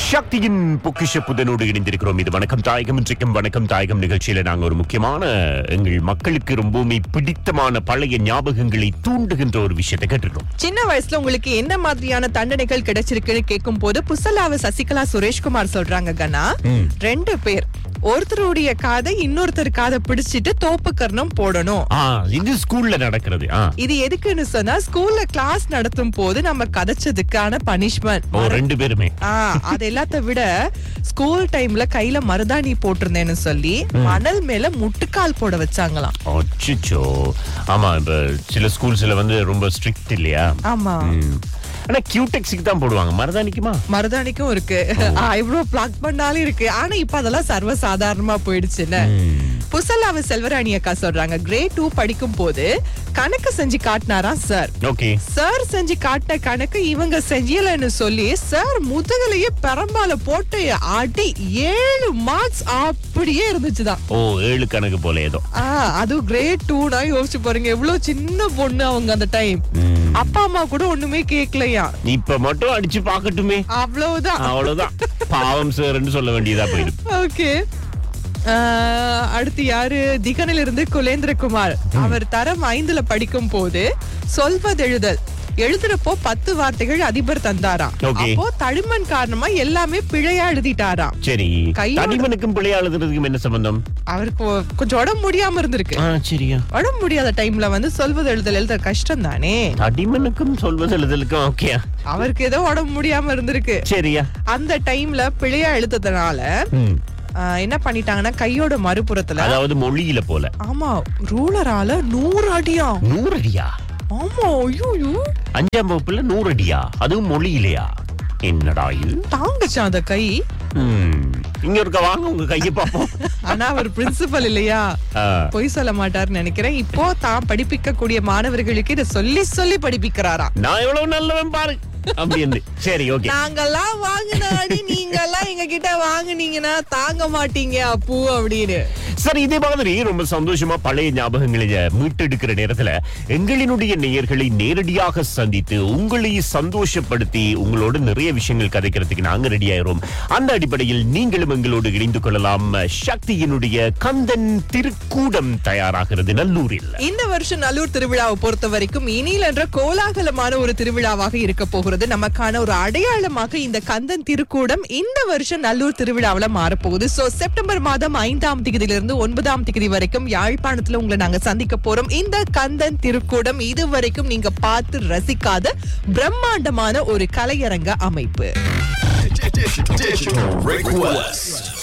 சக்தியின் பொக்கிஷ புதனோடு இணைந்திருக்கிறோம் இது வணக்கம் தாயகம் இன்றைக்கும் வணக்கம் தாயகம் நிகழ்ச்சியில நாங்க ஒரு முக்கியமான எங்கள் மக்களுக்கு ரொம்பவுமே பிடித்தமான பழைய ஞாபகங்களை தூண்டுகின்ற ஒரு விஷயத்தை கேட்டுட்டோம் சின்ன வயசுல உங்களுக்கு என்ன மாதிரியான தண்டனைகள் கிடைச்சிருக்குன்னு கேட்கும் போது புசலாவ சசிகலா சுரேஷ்குமார் சொல்றாங்க கண்ணா ரெண்டு பேர் ஒருத்தருடைய காதை இன்னொருத்தர் காதை பிடிச்சிட்டு தோப்பு கர்ணம் போடணும் ஆ இது ஸ்கூல்ல நடக்கிறது ஆ இது எதுக்குன்னு சொன்னா ஸ்கூல்ல கிளாஸ் நடத்தும் போது நம்ம கதைச்சதுக்கான பனிஷ்மெண்ட் ஓ ரெண்டு பேருமே அது எல்லாத்த விட ஸ்கூல் டைம்ல கையில மருதாணி போட்டிருந்தேன்னு சொல்லி மணல் மேல முட்டுக்கால் போட வச்சாங்களாம் அச்சோ ஆமா இப்ப சில ஸ்கூல்ஸ்ல வந்து ரொம்ப ஸ்ட்ரிக்ட் இல்லையா ஆமா ம். ஆனா கியூடெக்ஸுக்கு தான் போடுவாங்க மருதாணிக்குமா மருதாணிக்கும் இருக்கு ஐப்ரோ பிளாக் பண்ணாலும் இருக்கு ஆனா இப்ப அதெல்லாம் சர்வ சாதாரணமா போயிடுச்சுல்ல புசல்லாவ செல்வராணி அக்கா சொல்றாங்க கிரேட் டூ படிக்கும் போது கணக்கு செஞ்சு காட்டினாராம் சார் ஓகே சார் செஞ்சு காட்டின கணக்கு இவங்க செய்யலன்னு சொல்லி சார் முதுகலையே பெரம்பால போட்டு ஆட்டி ஏழு மார்க்ஸ் அப்படியே இருந்துச்சுதான் ஓ ஏழு கணக்கு போல ஏதோ ஆ அதுவும் கிரேட் டூனா யோசிச்சு பாருங்க எவ்வளவு சின்ன பொண்ணு அவங்க அந்த டைம் அப்பா அம்மா கூட ஒண்ணுமே கேட்கலையா இப்ப மட்டும் அடிச்சு பாக்கட்டுமே அவ்வளவுதான் அவ்வளவுதான் பாவம் சார்ன்னு சொல்ல வேண்டியதா போயிடும் ஓகே அடுத்து யாரு திகனில் இருந்து குலேந்திரகுமார் அவர் தரம் ஐந்துல படிக்கும் போது சொல்வதெழுதல் எழுதுறப்போ பத்து வார்த்தைகள் அதிபர் தந்தாராம் Okay. அப்போ தடிமன் காரணமா எல்லாமே பிழையா எழுதிட்டாராம் சரி கையோட- தடிமனுக்கும் பிள்ளையா எழுதுறதுக்கும் என்ன சம்பந்தம் அவருக்கு ஒ- கொஞ்சம் உடம்பு முடியாம இருந்திருக்கு ஆ சரியா உடம்பு முடியாத டைம்ல வந்து சொல்வது எழுதல் எழுத கஷ்டம் தானே தடிமனுக்கும் சொல்வது எழுதலுக்கும் ஓகே அவருக்கு ஏதோ உடம்பு முடியாம இருந்திருக்கு சரியா அந்த டைம்ல பிழையா எழுதுறதுனால ம். ஆஹ், என்ன பண்ணிட்டாங்கன்னா கையோட மறுபுறத்துல அதாவது மொழியில போல ஆமா ரூலரால நூறு அடியா நூறு அடியா ஆமா ஐயோ அஞ்சாம் வகுப்புல நூறு அடியா அதுவும் மொழியிலையா என்னடா இது தாங்குச்சு அந்த கை ம். இங்க இருக்க வாங்க உங்க கையை பார்ப்போம் ஆனா அவர் பிரின்சிபல் இல்லையா ஆ. பொய் சொல்ல மாட்டாருன்னு நினைக்கிறேன் இப்போ தான் படிப்பிக்க கூடிய மாணவர்களுக்கு இதை சொல்லி சொல்லி படிப்பிக்கிறாரா நான் எவ்வளவு நல்லவன் பாரு அப்படின்னு சரி ஓகே நாங்கெல்லாம் வாங்கின அடி நீங்க எல்லாம் எங்க கிட்ட வாங்குனீங்கன்னா தாங்க மாட்டீங்க அப்பு அப்படின்னு சரி இதே மாதிரி ரொம்ப சந்தோஷமா பழைய ஞாபகங்களை மீட்டெடுக்கிற நேரத்துல எங்களினுடைய நேயர்களை நேரடியாக சந்தித்து உங்களை சந்தோஷப்படுத்தி உங்களோட நிறைய விஷயங்கள் கதைக்கிறதுக்கு நாங்க ரெடி ஆயிரோம் அந்த அடிப்படையில் நீங்களும் எங்களோடு இணைந்து கொள்ளலாம் சக்தியினுடைய கந்தன் திருக்கூடம் தயாராகிறது நல்லூரில் இந்த வருஷம் நல்லூர் திருவிழாவை பொறுத்த வரைக்கும் இனியில் என்ற கோலாகலமான ஒரு திருவிழாவாக இருக்க போகிறது நமக்கான ஒரு அடையாளமாக இந்த கந்தன் திருக்கூடம் இந்த வருஷம் நல்லூர் திருவிழாவுல மாறப்போகுது சோ செப்டம்பர் மாதம் ஐந்தாம் தேதியிலிருந்து ஒன்பதாம் தேதி வரைக்கும் யாழ்ப்பாணத்துல உங்களை நாங்க சந்திக்க போறோம் இந்த கந்தன் திருக்கூடம் இதுவரைக்கும் நீங்க பார்த்து ரசிக்காத பிரம்மாண்டமான ஒரு கலையரங்க அமைப்பு Digital request.